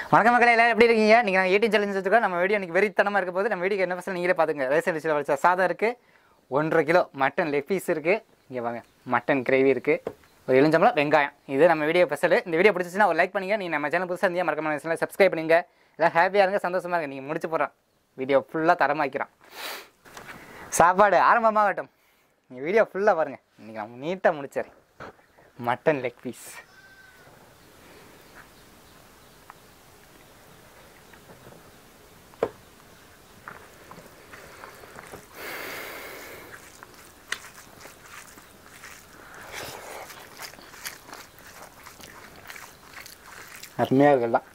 வணக்கம் மக்களே எல்லாரும் எப்படி இருக்கீங்க நீங்கள் நான் எயிட்டின் சேலஞ்ச் வச்சுருக்கோம் நம்ம வீடியோ இன்னைக்கு வெறித்தனமாக இருக்க போது நம்ம வீடியோ என்ன பசங்க நீங்களே பார்த்துங்க ரேஸ் அடிச்சில் வச்ச சாதம் இருக்குது ஒன்றரை கிலோ மட்டன் லெக் பீஸ் இருக்குது இங்கே வாங்க மட்டன் கிரேவி இருக்குது ஒரு எலுஞ்சம்பளம் வெங்காயம் இது நம்ம வீடியோ ஸ்பெஷல் இந்த வீடியோ பிடிச்சிச்சுன்னா ஒரு லைக் பண்ணுங்க நீங்கள் நம்ம சேனல் புதுசாக இருந்தால் மறக்காம சேனல் சப்ஸ்கிரைப் பண்ணுங்க எல்லாம் ஹாப்பியாக இருங்க சந்தோஷமாக இருங்க நீங்கள் முடிச்சு போகிறோம் வீடியோ ஃபுல்லாக தரமாக்கிறோம் சாப்பாடு ஆரம்பமாகட்டும் நீ வீடியோ ஃபுல்லாக பாருங்கள் இன்றைக்கி நான் நீட்டாக முடிச்சிடுறேன் மட்டன் லெக் பீஸ் அருமையாக இருக்கலாம்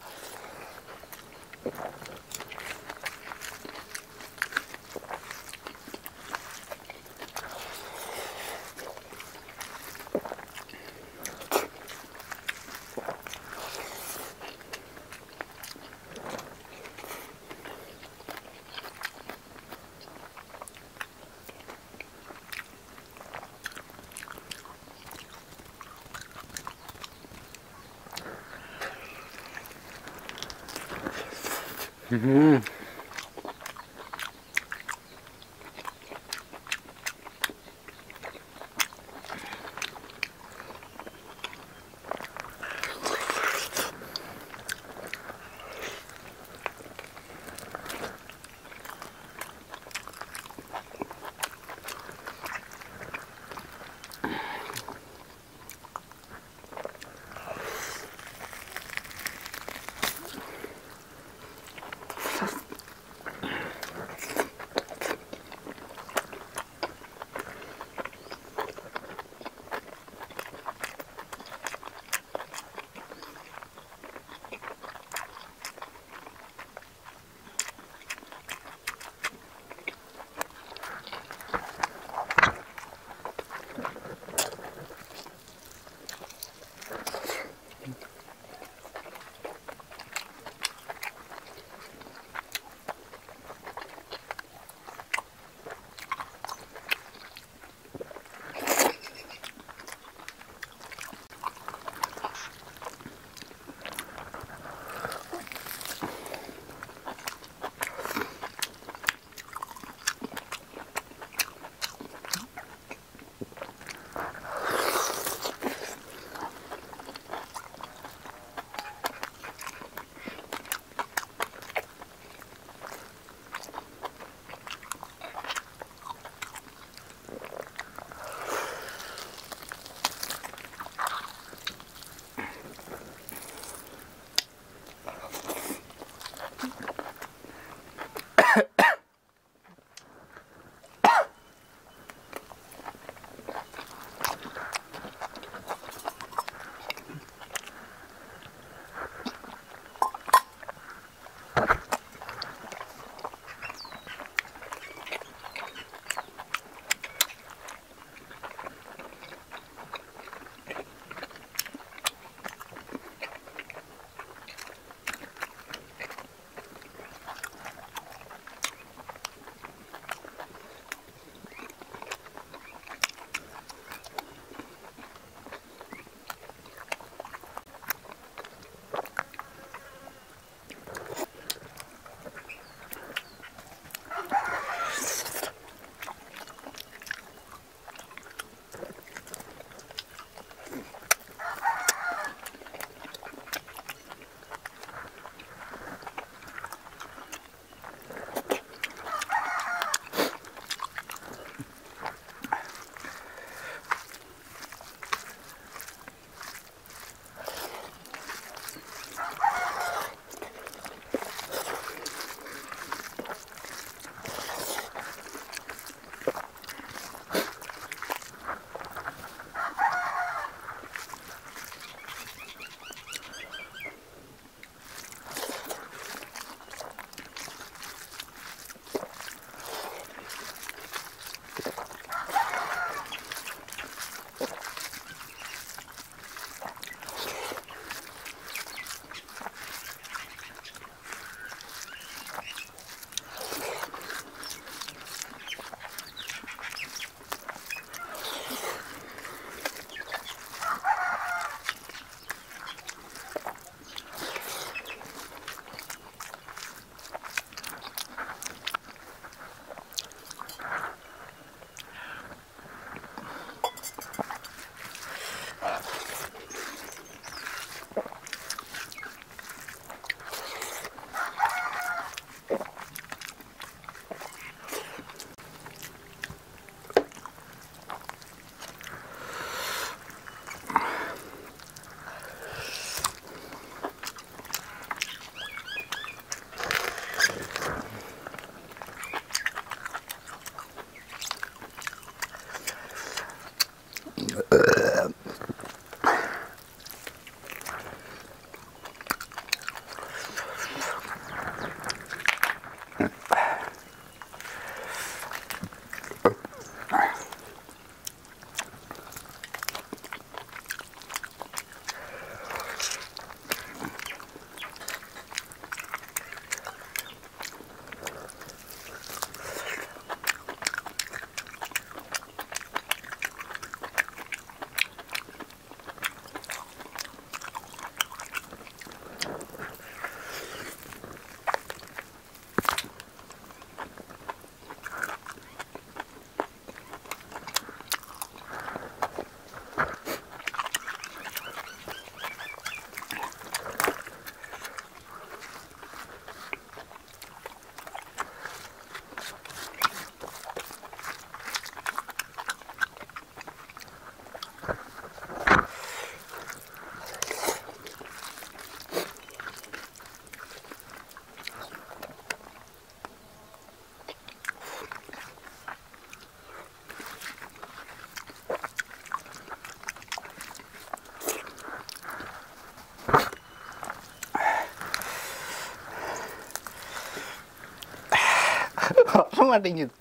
வர மாட்டேங்குது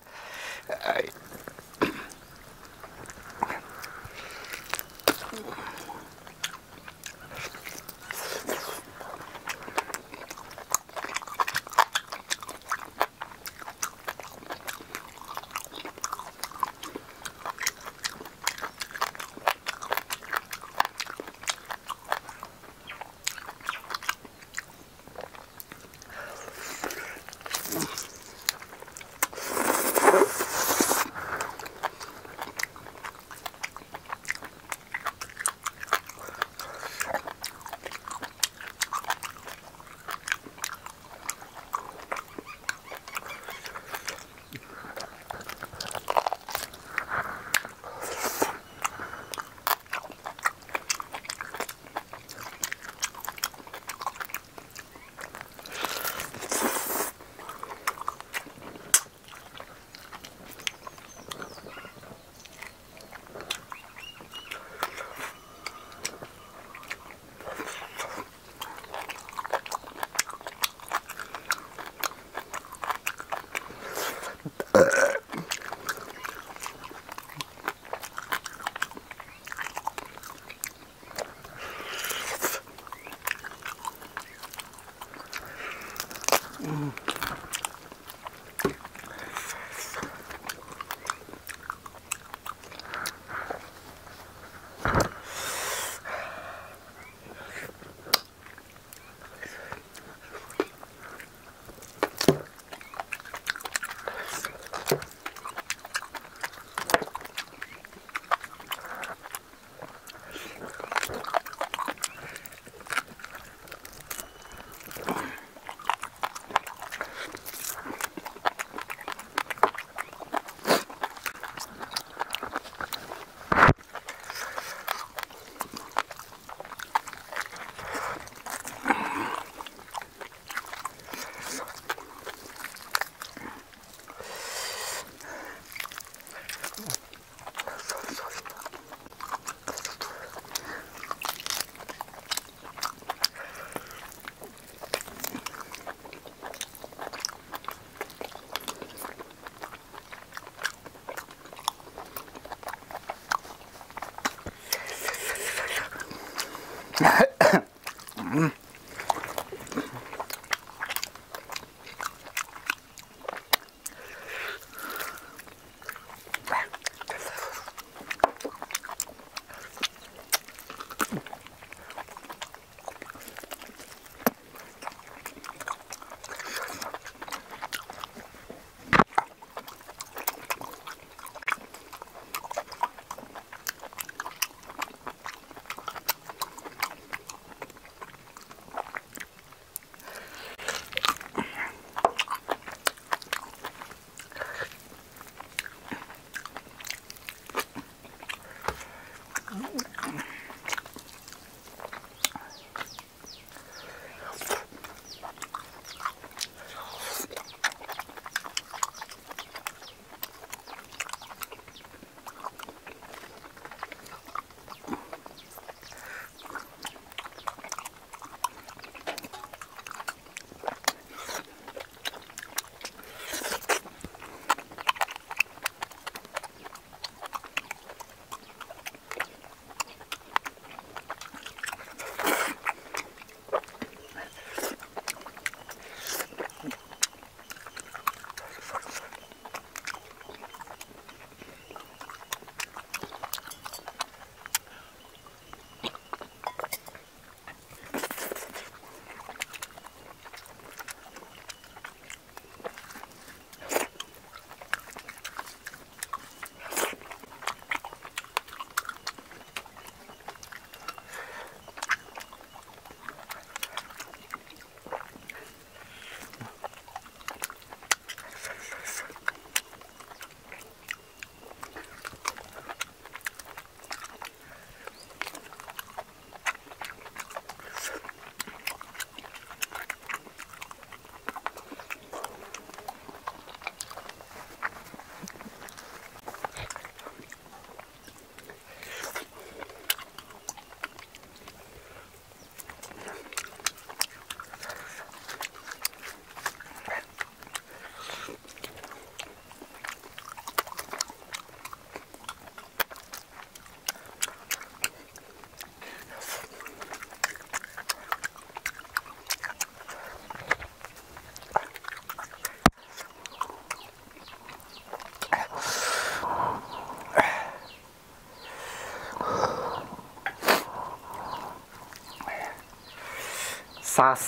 சாஸ்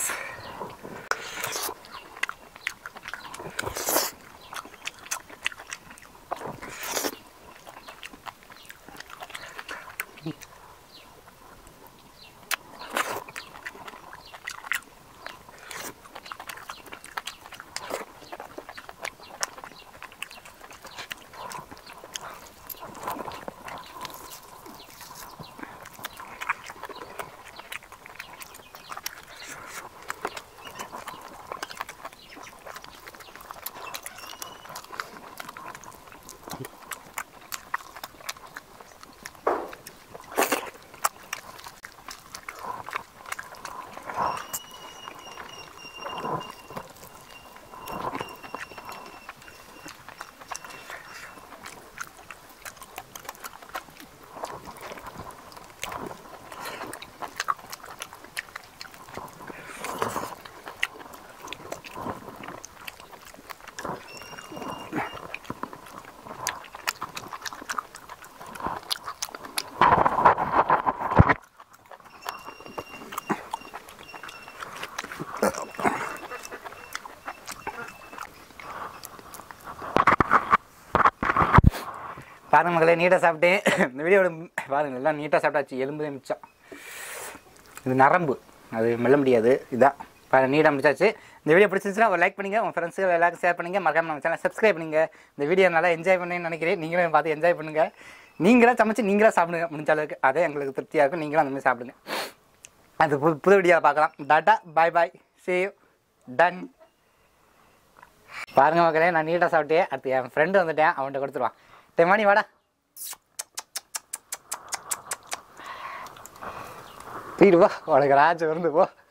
பாருங்க மக்களே நீட்டாக சாப்பிட்டேன் இந்த வீடியோட பாருங்க எல்லாம் நீட்டாக சாப்பிட்டாச்சு எலும்பு தான் மிச்சம் இது நரம்பு அது மெல்ல முடியாது இதான் பாருங்க நீட்டாக முடிச்சாச்சு இந்த வீடியோ பிடிச்சிருந்துச்சுன்னா ஒரு லைக் பண்ணுங்க உங்கள் ஃப்ரெண்ட்ஸுக்கு எல்லாருக்கும் ஷேர் பண்ணுங்க மறக்காம நம்ம சேனல் சப்ஸ்கிரைப் பண்ணுங்க இந்த வீடியோ நல்லா என்ஜாய் பண்ணேன்னு நினைக்கிறேன் நீங்களும் பார்த்து என்ஜாய் பண்ணுங்க நீங்களா சமைச்சு நீங்களா சாப்பிடுங்க முடிஞ்ச அளவுக்கு அதே எங்களுக்கு திருப்தியாக இருக்கும் நீங்களும் அந்த மாதிரி சாப்பிடுங்க அது புது புது வீடியோவில் பார்க்கலாம் tata bye bye see you டன் பாருங்க மக்களே நான் நீட்டாக சாப்பிட்டேன் அடுத்து என் ஃப்ரெண்டு வந்துட்டேன் அவன்கிட்ட கொடுத்துருவான் டெமானி வாடா தீடு வா உனக்கு ராஜ் வந்து போ